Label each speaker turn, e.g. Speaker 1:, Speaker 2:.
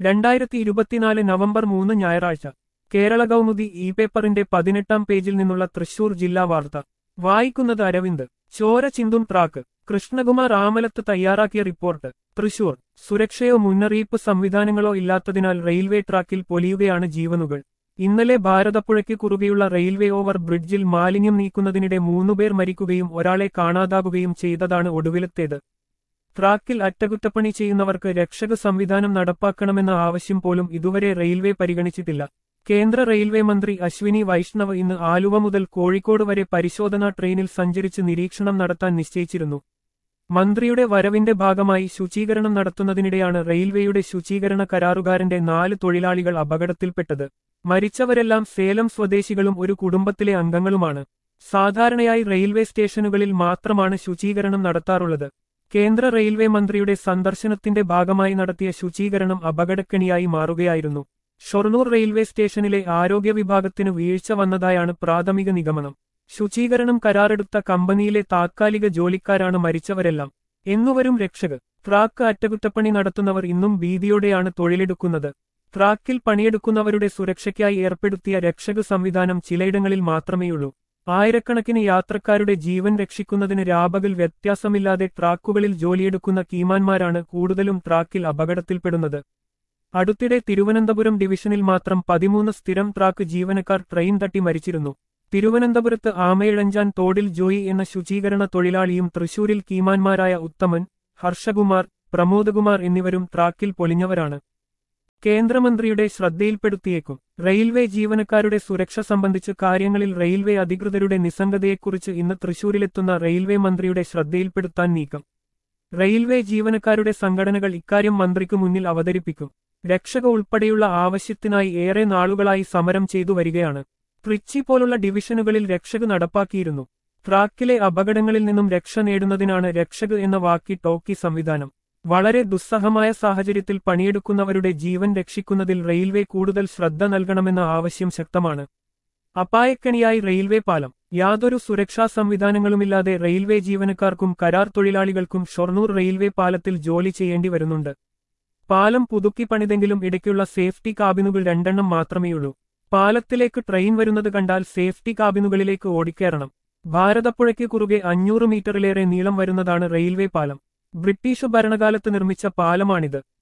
Speaker 1: രണ്ടായിരത്തി ഇരുപത്തിനാല് നവംബർ മൂന്ന് ഞായറാഴ്ച കേരള കൗമുദി ഇ പേപ്പറിന്റെ പതിനെട്ടാം പേജിൽ നിന്നുള്ള തൃശൂർ ജില്ലാ വാർത്ത വായിക്കുന്നത് അരവിന്ദ് ചോര ചിന്തും ട്രാക്ക് കൃഷ്ണകുമാർ ആമലത്ത് തയ്യാറാക്കിയ റിപ്പോർട്ട് തൃശൂർ സുരക്ഷയോ മുന്നറിയിപ്പ് സംവിധാനങ്ങളോ ഇല്ലാത്തതിനാൽ റെയിൽവേ ട്രാക്കിൽ പൊലിയുകയാണ് ജീവനുകൾ ഇന്നലെ ഭാരതപ്പുഴയ്ക്ക് കുറുകെയുള്ള റെയിൽവേ ഓവർ ബ്രിഡ്ജിൽ മാലിന്യം നീക്കുന്നതിനിടെ മൂന്നുപേർ മരിക്കുകയും ഒരാളെ കാണാതാകുകയും ചെയ്തതാണ് ഒടുവിലത്തേത് ട്രാക്കിൽ അറ്റകുറ്റപ്പണി ചെയ്യുന്നവർക്ക് രക്ഷക സംവിധാനം നടപ്പാക്കണമെന്ന ആവശ്യം പോലും ഇതുവരെ റെയിൽവേ പരിഗണിച്ചിട്ടില്ല കേന്ദ്ര റെയിൽവേ മന്ത്രി അശ്വിനി വൈഷ്ണവ് ഇന്ന് ആലുവ മുതൽ കോഴിക്കോട് വരെ പരിശോധനാ ട്രെയിനിൽ സഞ്ചരിച്ച് നിരീക്ഷണം നടത്താൻ നിശ്ചയിച്ചിരുന്നു മന്ത്രിയുടെ വരവിന്റെ ഭാഗമായി ശുചീകരണം നടത്തുന്നതിനിടെയാണ് റെയിൽവേയുടെ ശുചീകരണ കരാറുകാരന്റെ നാല് തൊഴിലാളികൾ അപകടത്തിൽപ്പെട്ടത് മരിച്ചവരെല്ലാം സേലം സ്വദേശികളും ഒരു കുടുംബത്തിലെ അംഗങ്ങളുമാണ് സാധാരണയായി റെയിൽവേ സ്റ്റേഷനുകളിൽ മാത്രമാണ് ശുചീകരണം നടത്താറുള്ളത് കേന്ദ്ര റെയിൽവേ മന്ത്രിയുടെ സന്ദർശനത്തിന്റെ ഭാഗമായി നടത്തിയ ശുചീകരണം അപകടക്കെണിയായി മാറുകയായിരുന്നു ഷൊർണൂർ റെയിൽവേ സ്റ്റേഷനിലെ ആരോഗ്യ വിഭാഗത്തിന് വീഴ്ച വന്നതായാണ് പ്രാഥമിക നിഗമനം ശുചീകരണം കരാറെടുത്ത കമ്പനിയിലെ താത്കാലിക ജോലിക്കാരാണ് മരിച്ചവരെല്ലാം എന്നുവരും രക്ഷകർ ട്രാക്ക് അറ്റകുറ്റപ്പണി നടത്തുന്നവർ ഇന്നും ഭീതിയോടെയാണ് തൊഴിലെടുക്കുന്നത് ട്രാക്കിൽ പണിയെടുക്കുന്നവരുടെ സുരക്ഷയ്ക്കായി ഏർപ്പെടുത്തിയ രക്ഷക സംവിധാനം ചിലയിടങ്ങളിൽ മാത്രമേയുള്ളൂ ആയിരക്കണക്കിന് യാത്രക്കാരുടെ ജീവൻ രക്ഷിക്കുന്നതിന് രാപകൽ വ്യത്യാസമില്ലാതെ ട്രാക്കുകളിൽ ജോലിയെടുക്കുന്ന കീമാന്മാരാണ് കൂടുതലും ട്രാക്കിൽ അപകടത്തിൽപ്പെടുന്നത് അടുത്തിടെ തിരുവനന്തപുരം ഡിവിഷനിൽ മാത്രം പതിമൂന്ന് സ്ഥിരം ട്രാക്ക് ജീവനക്കാർ ട്രെയിൻ തട്ടി മരിച്ചിരുന്നു തിരുവനന്തപുരത്ത് ആമയിഴഞ്ചാൻ തോടിൽ ജോയി എന്ന ശുചീകരണ തൊഴിലാളിയും തൃശൂരിൽ കീമാന്മാരായ ഉത്തമൻ ഹർഷകുമാർ പ്രമോദകുമാർ എന്നിവരും ട്രാക്കിൽ പൊലിഞ്ഞവരാണ് കേന്ദ്രമന്ത്രിയുടെ ശ്രദ്ധയിൽപ്പെടുത്തിയേക്കും റെയിൽവേ ജീവനക്കാരുടെ സുരക്ഷ സംബന്ധിച്ച് കാര്യങ്ങളിൽ റെയിൽവേ അധികൃതരുടെ നിസ്സംഗതയെക്കുറിച്ച് ഇന്ന് തൃശൂരിലെത്തുന്ന റെയിൽവേ മന്ത്രിയുടെ ശ്രദ്ധയിൽപ്പെടുത്താൻ നീക്കം റെയിൽവേ ജീവനക്കാരുടെ സംഘടനകൾ ഇക്കാര്യം മന്ത്രിക്ക് മുന്നിൽ അവതരിപ്പിക്കും രക്ഷക ഉൾപ്പെടെയുള്ള ആവശ്യത്തിനായി ഏറെ നാളുകളായി സമരം ചെയ്തു വരികയാണ് ട്രിച്ചി പോലുള്ള ഡിവിഷനുകളിൽ രക്ഷക നടപ്പാക്കിയിരുന്നു ട്രാക്കിലെ അപകടങ്ങളിൽ നിന്നും രക്ഷ നേടുന്നതിനാണ് രക്ഷക് എന്ന വാക്കി ടോക്കി സംവിധാനം വളരെ ദുസ്സഹമായ സാഹചര്യത്തിൽ പണിയെടുക്കുന്നവരുടെ ജീവൻ രക്ഷിക്കുന്നതിൽ റെയിൽവേ കൂടുതൽ ശ്രദ്ധ നൽകണമെന്ന ആവശ്യം ശക്തമാണ് അപായക്കണിയായി റെയിൽവേ പാലം യാതൊരു സുരക്ഷാ സംവിധാനങ്ങളുമില്ലാതെ റെയിൽവേ ജീവനക്കാർക്കും കരാർ തൊഴിലാളികൾക്കും ഷൊർണൂർ റെയിൽവേ പാലത്തിൽ ജോലി ചെയ്യേണ്ടി വരുന്നുണ്ട് പാലം പുതുക്കി പണിതെങ്കിലും ഇടയ്ക്കുള്ള സേഫ്റ്റി കാബിനുകൾ രണ്ടെണ്ണം മാത്രമേയുള്ളൂ പാലത്തിലേക്ക് ട്രെയിൻ വരുന്നത് കണ്ടാൽ സേഫ്റ്റി കാബിനുകളിലേക്ക് ഓടിക്കേറണം ഭാരതപ്പുഴയ്ക്ക് കുറുകെ അഞ്ഞൂറ് മീറ്ററിലേറെ നീളം വരുന്നതാണ് റെയിൽവേ പാലം ബ്രിട്ടീഷ് ഭരണകാലത്ത് നിർമ്മിച്ച പാലമാണിത്